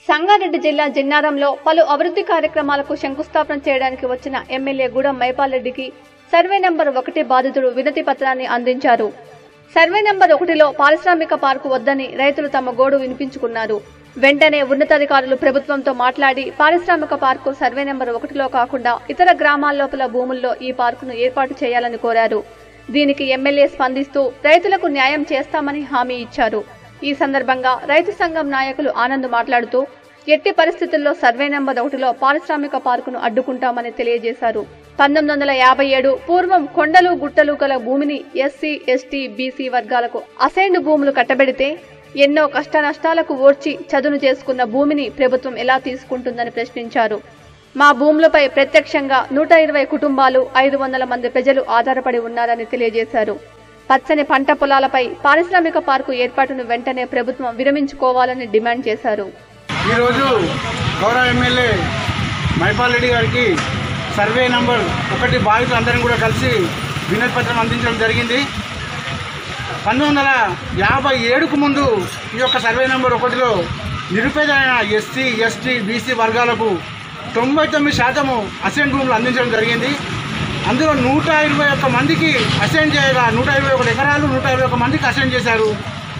సంగారెడ్డి జిల్లా జిన్నారంలో పలు అభివృద్ధి కార్యక్రమాలకు శంకుస్థాపన చేయడానికి వచ్చిన ఎమ్మెల్యే గూడెం మైపాల్ రెడ్డికి సర్వే నంబర్ ఒకటి బాధితుడు వినతి పత్రాన్ని అందించారు సర్వే నంబర్ ఒకటిలో పారిశ్రామిక పార్కు వద్దని రైతులు తమ గోడు వినిపించుకున్నారు వెంటనే ఉన్నతాధికారులు ప్రభుత్వంతో మాట్లాడి పారిశ్రామిక పార్కు సర్వే నెంబర్ ఒకటిలో కాకుండా ఇతర గ్రామాల లోపల భూముల్లో ఈ పార్కును ఏర్పాటు చేయాలని కోరారు దీనికి ఎమ్మెల్యే స్పందిస్తూ రైతులకు న్యాయం చేస్తామని హామీ ఇచ్చారు ఈ సందర్భంగా రైతు సంఘం నాయకులు ఆనంద్ మాట్లాడుతూ ఎట్టి పరిస్థితుల్లో సర్వే నెంబర్ ఒకటిలో పారిశ్రామిక పార్కును అడ్డుకుంటామని తెలియజేశారు పంతొమ్మిది వందల యాభై ఏడు పూర్వం కొండలు గుట్టలు గల భూమిని ఎస్సీ ఎస్టీ బీసీ వర్గాలకు అసైన్డ్ భూములు కట్టబెడితే ఎన్నో కష్ట నష్టాలకు ఓర్చి చదును చేసుకున్న భూమిని ప్రభుత్వం ఎలా తీసుకుంటుందని ప్రశ్నించారు మా భూములపై ప్రత్యక్షంగా నూట ఇరవై కుటుంబాలు ఐదు వందల మంది ప్రజలు ఆధారపడి ఉన్నారని తెలియజేశారు పచ్చని పంట పొలాలపై పారిశ్రామిక పార్కు ఏర్పాటును వెంటనే ప్రభుత్వం విరమించుకోవాలని డిమాండ్ చేశారు ఈరోజు గౌరవ ఎమ్మెల్యే మైపాల్ రెడ్డి గారికి సర్వే నంబర్ ఒకటి బాధితులందరం కూడా కలిసి వినతి పత్రం అందించడం జరిగింది పంతొమ్మిది వందల యాభై ఏడుకు ముందు ఈ యొక్క సర్వే నంబర్ ఒకటిలో నిరుపేదైన ఎస్సీ ఎస్టీ బీసీ వర్గాలకు తొంభై తొమ్మిది శాతము అసెంట్ భూములు అందించడం జరిగింది అందులో నూట ఇరవై ఒక్క మందికి అసెంట్ చేయగా నూట ఇరవై ఒకటి ఎకరాలు నూట ఇరవై ఒక్క మందికి అసెంట్ చేశారు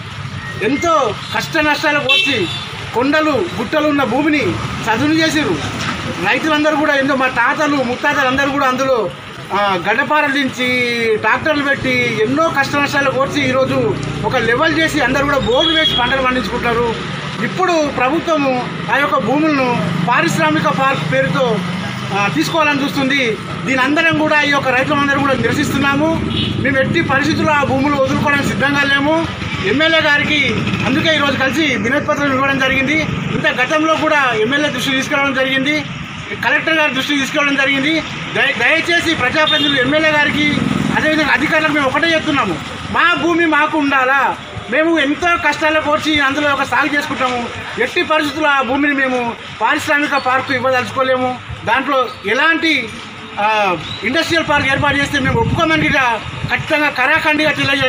ఎంతో కష్ట నష్టాలకు వచ్చి కొండలు గుట్టలు ఉన్న భూమిని చదును చేసిరు రైతులందరూ కూడా ఎంతో మా తాతలు ముత్తాతలు అందరూ కూడా అందులో ఆ, గడ్డపారలు దించి ట్రాక్టర్లు పెట్టి ఎన్నో కష్ట నష్టాలకు వచ్చి ఈరోజు ఒక లెవెల్ చేసి అందరూ కూడా బోర్డు వేసి పంటలు పండించుకుంటారు ఇప్పుడు ప్రభుత్వము ఆ యొక్క భూములను పారిశ్రామిక పార్క్ పేరుతో ఆ, తీసుకోవాలని చూస్తుంది దీని అందరం కూడా ఈ యొక్క రైతులందరం కూడా నిరసిస్తున్నాము మేము ఎట్టి పరిస్థితుల్లో ఆ భూములు వదులుకోవడానికి సిద్ధంగా లేము ఎమ్మెల్యే గారికి అందుకే ఈరోజు కలిసి వినతి పత్రం ఇవ్వడం జరిగింది ఇంత గతంలో కూడా ఎమ్మెల్యే దృష్టి తీసుకురావడం జరిగింది కలెక్టర్ గారి దృష్టికి తీసుకెళ్ళడం జరిగింది దయ దయచేసి ప్రజాప్రతినిధులు ఎమ్మెల్యే గారికి అదేవిధంగా అధికారులకు మేము ఒకటే చెప్తున్నాము మా భూమి మాకు ఉండాలా మేము ఎంతో కష్టాలు కోర్చి అందులో ఒక సాగు చేసుకుంటాము ఎట్టి పరిస్థితుల్లో ఆ భూమిని మేము పారిశ్రామిక పార్కు ఇవ్వదలుచుకోలేము దాంట్లో ఎలాంటి ఆ, ఇండస్ట్రియల్ పార్క్ ఏర్పాటు చేస్తే మేము ఒప్పుకోమని కూడా ఖచ్చితంగా కరాఖండిగా తెలియజే